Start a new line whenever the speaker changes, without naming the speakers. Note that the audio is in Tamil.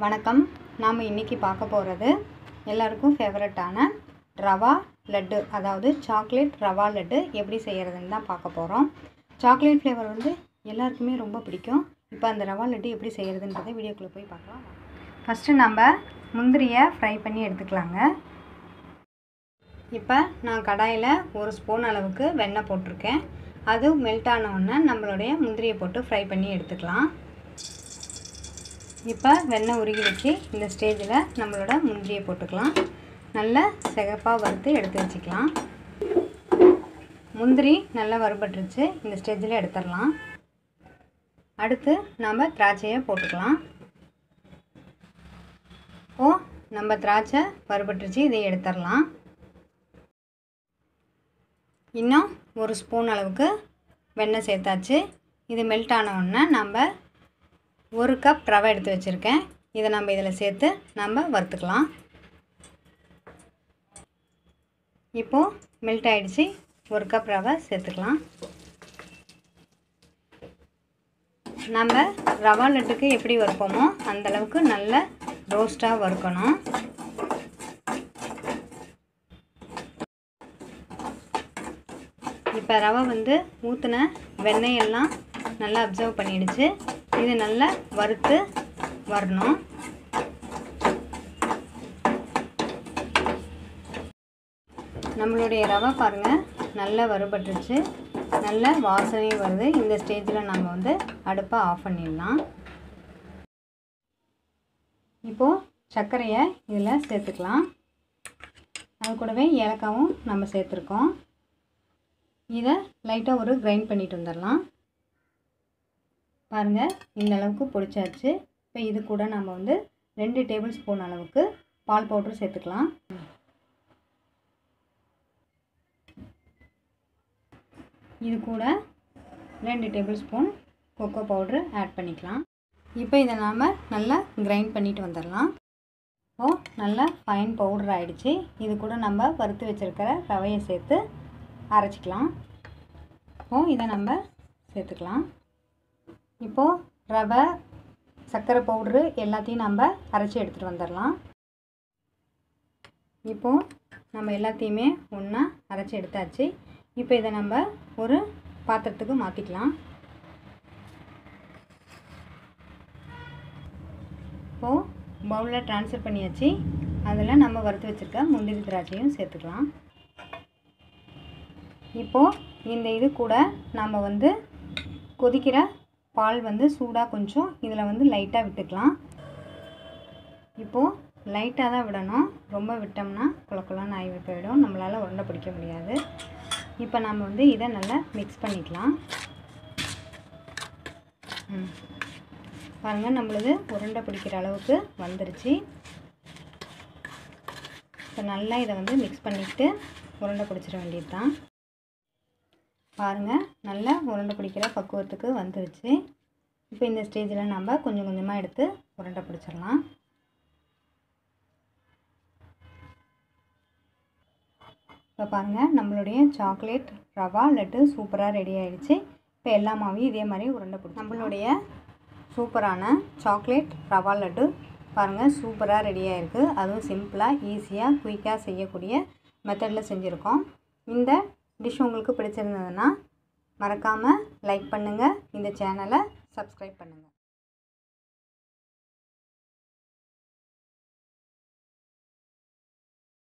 வணக்கம் நாம் இன்றைக்கி பார்க்க போகிறது எல்லாருக்கும் ஃபேவரட்டான ரவா லட்டு அதாவது சாக்லேட் ரவா லட்டு எப்படி செய்கிறதுன்னு தான் பார்க்க போகிறோம் சாக்லேட் ஃப்ளேவர் வந்து எல்லாருக்குமே ரொம்ப பிடிக்கும் இப்போ அந்த ரவா லட்டு எப்படி செய்கிறதுன்றதை வீடியோக்குள்ளே போய் பார்க்கலாம் ஃபஸ்ட்டு நம்ம முந்திரியை ஃப்ரை பண்ணி எடுத்துக்கலாங்க இப்போ நான் கடாயில் ஒரு ஸ்பூன் அளவுக்கு வெண்ணெய் போட்டிருக்கேன் அது மெல்ட் ஆன உடனே நம்மளுடைய முந்திரியை போட்டு ஃப்ரை பண்ணி எடுத்துக்கலாம் இப்போ வெண்ணெய் உருகி வச்சு இந்த ஸ்டேஜில் நம்மளோட முந்திரியை போட்டுக்கலாம் நல்லா சிகப்பாக வறுத்து எடுத்து வச்சுக்கலாம் முந்திரி நல்லா வறுபட்டுருச்சு இந்த ஸ்டேஜில் எடுத்துடலாம் அடுத்து நம்ம திராட்சையை போட்டுக்கலாம் ஓ நம்ம திராட்சை வறுபட்டுருச்சு இதை எடுத்துடலாம் இன்னும் ஒரு ஸ்பூன் அளவுக்கு வெண்ணெய் சேர்த்தாச்சு இது மெல்ட் ஆன உடனே நம்ம ஒரு கப் ரவை எடுத்து வச்சுருக்கேன் இதை நம்ம இதில் சேர்த்து நம்ம வறுத்துக்கலாம் இப்போது மெல்ட் ஆகிடுச்சு ஒரு கப் ரவை சேர்த்துக்கலாம் நம்ம ரவா லட்டுக்கு எப்படி வறுப்போமோ அந்தளவுக்கு நல்ல ரோஸ்ட்டாக வறுக்கணும் இப்போ ரவை வந்து ஊற்றின வெண்ணெயெல்லாம் நல்லா அப்சர்வ் பண்ணிடுச்சு இது நல்லா வறுத்து வரணும் நம்மளுடைய ரவை பாருங்கள் நல்லா வறுபட்டுருச்சு நல்ல வாசனையும் வருது இந்த ஸ்டேஜில் நம்ம வந்து அடுப்பை ஆஃப் பண்ணிடலாம் இப்போது சர்க்கரையை இதில் சேர்த்துக்கலாம் அது கூடவே ஏலக்காவும் நம்ம சேர்த்துருக்கோம் இதை லைட்டாக ஒரு கிரைண்ட் பண்ணிட்டு வந்துடலாம் பாருங்கள் இந்த அளவுக்கு பொடிச்சாச்சு இப்போ இது கூட நம்ம வந்து ரெண்டு டேபிள் ஸ்பூன் அளவுக்கு பால் பவுட்ரு சேர்த்துக்கலாம் இது கூட ரெண்டு tablespoon cocoa powder add பண்ணிக்கலாம் இப்போ இதை நாம் நல்லா கிரைண்ட் பண்ணிட்டு வந்துடலாம் ஓ நல்லா ஃபைன் பவுடர் ஆகிடுச்சு இது கூட நம்ம வறுத்து வச்சுருக்கிற ரவையை சேர்த்து அரைச்சிக்கலாம் இப்போ இதை நம்ம சேர்த்துக்கலாம் இப்போது ரவை சர்க்கரை பவுட்ரு எல்லாத்தையும் நம்ம அரைச்சி எடுத்துகிட்டு வந்துடலாம் இப்போது நம்ம எல்லாத்தையுமே ஒன்றா அரைச்சி எடுத்தாச்சு இப்போ இதை நம்ம ஒரு பாத்திரத்துக்கு மாற்றிக்கலாம் இப்போது பவுலில் ட்ரான்ஸ்ஃபர் பண்ணியாச்சு அதில் நம்ம வறுத்து வச்சுருக்க முந்திரி திராட்சையும் சேர்த்துக்கலாம் இப்போது இந்த இது கூட நம்ம வந்து கொதிக்கிற பால் வந்து சூடாக கொஞ்சம் இதில் வந்து லைட்டாக விட்டுக்கலாம் இப்போது லைட்டாக தான் விடணும் ரொம்ப விட்டோம்னா குளக்குளன்னு ஆகி போயிடும் நம்மளால் உருண்டை பிடிக்க முடியாது இப்போ நம்ம வந்து இதை நல்லா மிக்ஸ் பண்ணிக்கலாம் ம் பாருங்கள் நம்மளது உருண்டை பிடிக்கிற அளவுக்கு வந்துருச்சு இப்போ நல்லா இதை வந்து மிக்ஸ் பண்ணிவிட்டு உருண்டை பிடிச்சிட வேண்டியது தான் பாருங்கள் நல்லா உருண்டை பிடிக்கிற பக்குவத்துக்கு வந்துருச்சு இப்போ இந்த ஸ்டேஜில் நம்ம கொஞ்சம் கொஞ்சமாக எடுத்து உருண்டை பிடிச்சிடலாம் இப்போ பாருங்கள் நம்மளுடைய சாக்லேட் ரவா லட்டு சூப்பராக ரெடி ஆகிடுச்சு இப்போ எல்லா மாவையும் இதே மாதிரி உருண்டை பிடிச்சி நம்மளுடைய சூப்பரான சாக்லேட் ரவா லட்டு பாருங்கள் சூப்பராக ரெடி ஆகிருக்கு அதுவும் சிம்பிளாக ஈஸியாக குயிக்காக செய்யக்கூடிய மெத்தடில் செஞ்சுருக்கோம் இந்த டிஷ் உங்களுக்கு பிடிச்சிருந்ததுன்னா மறக்காமல் லைக் பண்ணுங்கள் இந்த சேனலை சப்ஸ்கிரைப் பண்ணுங்கள்